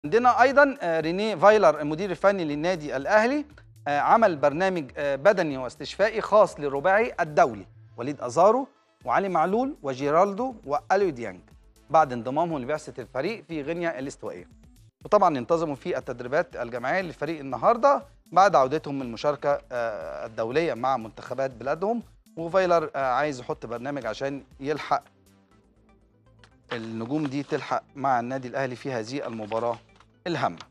عندنا ايضا آه، رينيه فايلر المدير الفني للنادي الاهلي آه، عمل برنامج آه، بدني واستشفائي خاص للرباعي الدولي وليد ازارو وعلي معلول وجيرالدو واليو ديانج بعد انضمامهم لبعثه الفريق في غينيا الاستوائيه وطبعا انتظموا في التدريبات الجماعيه للفريق النهارده بعد عودتهم من المشاركه آه، الدوليه مع منتخبات بلادهم وفايلر آه، عايز يحط برنامج عشان يلحق النجوم دي تلحق مع النادي الاهلي في هذه المباراه الهامه